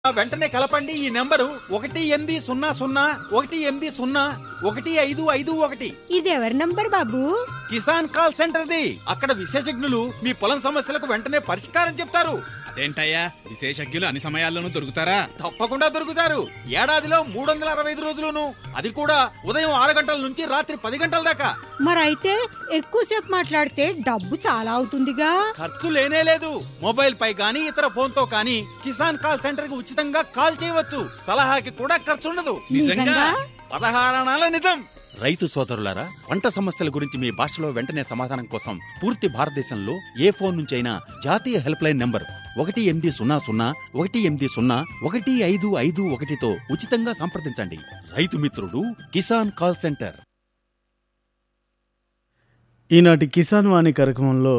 వెంటనే కలపండి ఈ నెంబరు ఒకటి ఎనిమిది సున్నా సున్నా ఒకటి ఎనిమిది సున్నా ఒకటి ఐదు ఐదు ఒకటి ఇది ఎవరి నంబర్ బాబు కిసాన్ కాల్ సెంటర్ది అక్కడ విశేషజ్ఞులు మీ పొలం సమస్యలకు వెంటనే పరిష్కారం చెప్తారు అదేంటయ్యా విశేషజ్ఞులు అన్ని సమయాల్లోనూ దొరుకుతారా తప్పకుండా దొరుకుతారు ఏడాదిలో మూడు వందల అరవై ఐదు రోజులును అది కూడా ఉదయం ఆరు గంటల నుంచి రాత్రి పది గంటల దాకా మరైతే ఎక్కువసేపు మాట్లాడితే డబ్బు చాలా అవుతుందిగా ఖర్చు లేనే లేదు మొబైల్ పై గానీ ఇతర ఫోన్ తో కానీ కిసాన్ కాల్ సెంటర్ కి ఉచితంగా కాల్ చేయవచ్చు సలహాకి కూడా ఖర్చు ఉండదు నిజంగా? పదహారణాల నిజం రైతు సోదరులారా పంట సమస్యల గురించి మీ భాషలో వెంటనే సమాధానం కోసం పూర్తి భారతదేశంలో ఏ ఫోన్ నుంచైనా జాతీయ హెల్ప్ లైన్ నంబర్ ఒకటి ఎనిమిది సున్నా సున్నా ఒకటి ఎనిమిది సున్నా ఒకటి ఐదు ఐదు ఒకటితో ఉచితంగా సంప్రదించండి రైతు మిత్రుడు కిసాన్ కాల్ సెంటర్ ఈనాటి కిసాన్ వాణి కార్యక్రమంలో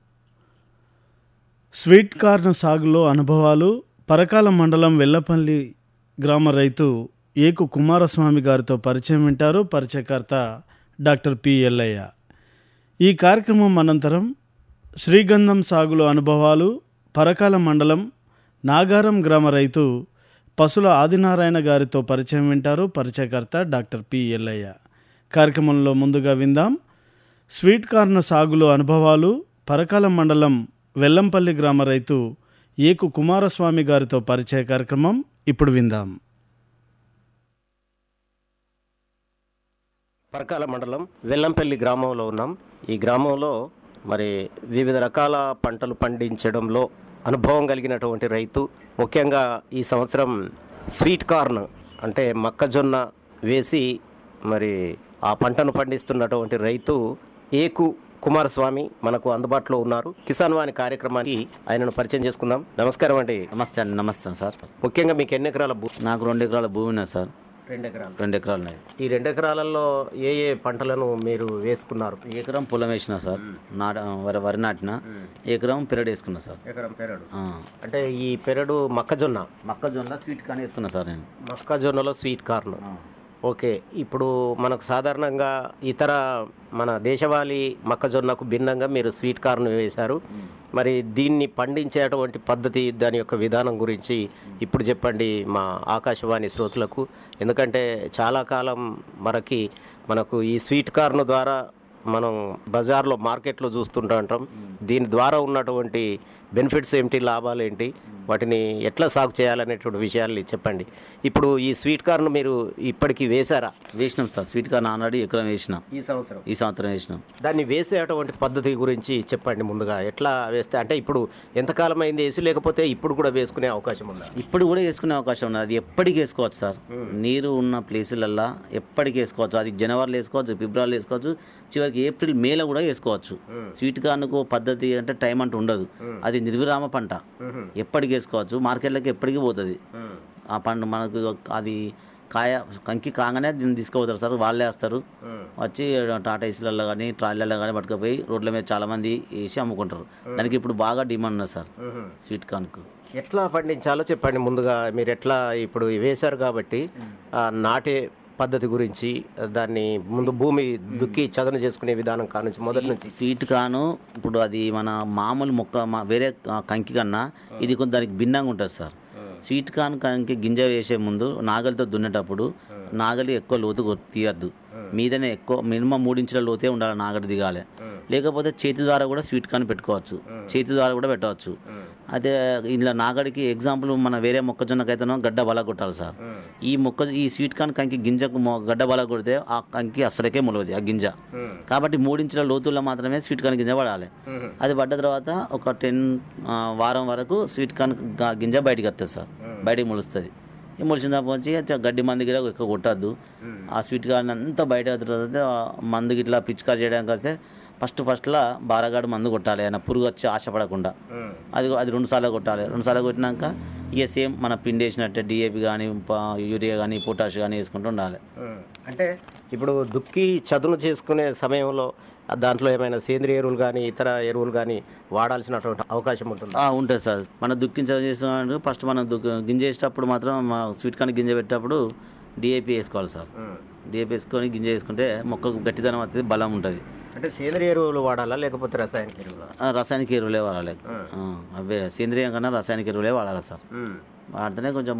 స్వీట్ కార్న్ సాగులో అనుభవాలు పరకాల మండలం వెల్లపల్లి గ్రామ రైతు ఏకు కుమారస్వామి గారితో పరిచయం వింటారు పరిచయకర్త డాక్టర్ పి ఎల్లయ్య ఈ కార్యక్రమం అనంతరం శ్రీగంధం సాగులో అనుభవాలు పరకాల మండలం నాగారం గ్రామ రైతు పసుల ఆదినారాయణ గారితో పరిచయం వింటారు పరిచయకర్త డాక్టర్ పి ఎల్లయ్య కార్యక్రమంలో ముందుగా విందాం స్వీట్ కార్న్ సాగులో అనుభవాలు పరకాల మండలం వెల్లంపల్లి గ్రామ రైతు ఏకు కుమారస్వామి గారితో పరిచయ కార్యక్రమం ఇప్పుడు విందాం పరకాల మండలం వెల్లంపల్లి గ్రామంలో ఉన్నాం ఈ గ్రామంలో మరి వివిధ రకాల పంటలు పండించడంలో అనుభవం కలిగినటువంటి రైతు ముఖ్యంగా ఈ సంవత్సరం స్వీట్ కార్న్ అంటే మొక్కజొన్న వేసి మరి ఆ పంటను పండిస్తున్నటువంటి రైతు ఏకు కుమారస్వామి మనకు అందుబాటులో ఉన్నారు కిసాన్ వాణి కార్యక్రమానికి ఆయనను పరిచయం చేసుకుందాం నమస్కారం అండి నమస్తే అండి నమస్తే సార్ ముఖ్యంగా మీకు ఎన్ని ఎకరాల భూ నాకు రెండు ఎకరాల భూమి ఉన్నది సార్ రెండు ఎకరాలు రెండు ఎకరాలు ఉన్నాయి ఈ రెండు ఎకరాలలో ఏ ఏ పంటలను మీరు వేసుకున్నారు ఎకరం పొలం వేసిన సార్ నాట వరి వరి నాటిన ఎకరం పెరడు వేసుకున్నా సార్ ఎకరం పెరడు ఆ. అంటే ఈ పెరడు మొక్కజొన్న మొక్కజొన్న స్వీట్ కానీ వేసుకున్నా సార్ నేను మొక్కజొన్నలో స్వీట్ కార్న్ ఓకే ఇప్పుడు మనకు సాధారణంగా ఇతర మన దేశవాళీ మొక్కజొన్నకు భిన్నంగా మీరు స్వీట్ కార్న్ వేశారు మరి దీన్ని పండించేటువంటి పద్ధతి దాని యొక్క విధానం గురించి ఇప్పుడు చెప్పండి మా ఆకాశవాణి శ్రోతలకు ఎందుకంటే చాలా కాలం మనకి మనకు ఈ స్వీట్ కార్న్ ద్వారా మనం బజార్లో మార్కెట్లో చూస్తుంటా ఉంటాం దీని ద్వారా ఉన్నటువంటి బెనిఫిట్స్ ఏమిటి లాభాలు ఏంటి వాటిని ఎట్లా సాగు చేయాలనేటువంటి విషయాల్ని చెప్పండి ఇప్పుడు ఈ స్వీట్ కార్న్ మీరు ఇప్పటికీ వేశారా వేసినాం సార్ స్వీట్ కార్న్ ఆల్రెడీ ఎకరం వేసిన ఈ సంవత్సరం ఈ సంవత్సరం వేసినాం దాన్ని వేసేటువంటి పద్ధతి గురించి చెప్పండి ముందుగా ఎట్లా వేస్తే అంటే ఇప్పుడు ఎంతకాలం అయింది వేసి లేకపోతే ఇప్పుడు కూడా వేసుకునే అవకాశం ఉందా ఇప్పుడు కూడా వేసుకునే అవకాశం ఉన్నది అది ఎప్పటికి వేసుకోవచ్చు సార్ నీరు ఉన్న ప్లేసులల్లో ఎప్పటికి వేసుకోవచ్చు అది జనవరిలో వేసుకోవచ్చు ఫిబ్రవరిలో వేసుకోవచ్చు చివరికి ఏప్రిల్ మేలో కూడా వేసుకోవచ్చు స్వీట్ కార్న్కు పద్ధతి అంటే టైం అంటూ ఉండదు అది నిర్విరామ పంట ఎప్పటికి వేసుకోవచ్చు మార్కెట్లోకి ఎప్పటికీ పోతుంది ఆ పండు మనకు అది కాయ కంకి కాగానే దీన్ని తీసుకుపోతారు సార్ వాళ్ళే వేస్తారు వచ్చి టాటా ఏసీలలో కానీ ట్రాలీలలో కానీ పట్టుకుపోయి రోడ్ల మీద చాలా మంది వేసి అమ్ముకుంటారు దానికి ఇప్పుడు బాగా డిమాండ్ ఉన్నది సార్ స్వీట్ కార్న్కు ఎట్లా పండించాలో చెప్పండి ముందుగా మీరు ఎట్లా ఇప్పుడు వేశారు కాబట్టి ఆ నాటే పద్ధతి గురించి దాన్ని ముందు భూమి దుక్కి చదును చేసుకునే విధానం కానుంచి మొదటి నుంచి స్వీట్ కాను ఇప్పుడు అది మన మామూలు మొక్క మా- వేరే ఆ, కంకి కన్నా ఇది కొంచెం దానికి భిన్నంగా ఉంటుంది సార్ స్వీట్ కాన్ కంకి గింజ వేసే ముందు నాగలితో దున్నేటప్పుడు నాగలి ఎక్కువ లోతు కొ- తీయద్దు మీదనే ఎక్కువ మినిమం మూడించుల లోతే ఉండాలి నాగలి దిగాలి లేకపోతే చేతి ద్వారా కూడా స్వీట్ కాన్ పెట్టుకోవచ్చు చేతి ద్వారా కూడా పెట్టవచ్చు అదే ఇలా నాగడికి ఎగ్జాంపుల్ మన వేరే మొక్కజొన్నకైతేనో గడ్డ బల కొట్టాలి సార్ ఈ మొక్క ఈ స్వీట్ కార్న్ కంకి గింజకు మొ- గడ్డ బల కొడితే ఆ కంకి అసలకే మొలవది ఆ గింజ కాబట్టి మూడించుల లోతుల్లో మాత్రమే స్వీట్ కార్న్ గింజ పడాలి అది పడ్డ తర్వాత ఒక టెన్ వారం వరకు స్వీట్ కార్న్ గా- గింజ బయటికి వస్తుంది సార్ బయటికి మొలుస్తుంది ఈ మొలిచిన తర్వాత వచ్చి గడ్డి మంది గిట్ల ఎక్కువ కొట్టద్దు ఆ స్వీట్ కార్న్ అంతా బయట వచ్చిన తర్వాత ఆ మందు గిట్లా పిచికారి చేయడానికి వస్తే ఫస్ట్ ఫస్ట్లో బారగాడు మందు కొట్టాలి ఆయన పురుగు వచ్చి ఆశపడకుండా అది అది రెండు సార్లు కొట్టాలి రెండు సార్లు కొట్టినాక ఇక సేమ్ మన పిండి వేసినట్టే డిఏపి కానీ యూరియా కానీ పొటాష్ కానీ వేసుకుంటూ ఉండాలి అంటే ఇప్పుడు దుక్కి చదును చేసుకునే సమయంలో ఆ దాంట్లో ఏమైనా సేంద్రియ ఎరువులు కానీ ఇతర ఎరువులు కానీ వాడాల్సినటువంటి అవకాశం ఉంటుంది ఆ, ఉంటుంది సార్ మన దుక్కించ చేసిన ఫస్ట్ మనం దుక్ గింజ వేసేటప్పుడు మాత్రం మా స్వీట్ కార్న్ గింజ పెట్టేటప్పుడు డిఏపి వేసుకోవాలి సార్ డిఏపి వేసుకొని గింజ వేసుకుంటే మొక్కకు గట్టిదనం వస్తుంది బలం ఉంటుంది అంటే సేంద్రియ ఎరువులు వాడాలా లేకపోతే రసాయనిక ఎరువులా ఆ, రాసాయనిక ఎరువులే వాడాలి ఆ, అవే సేంద్రియం కన్నా రాసాయనిక ఎరువులే వాడాలి సార్ వాడితేనే కొంచెం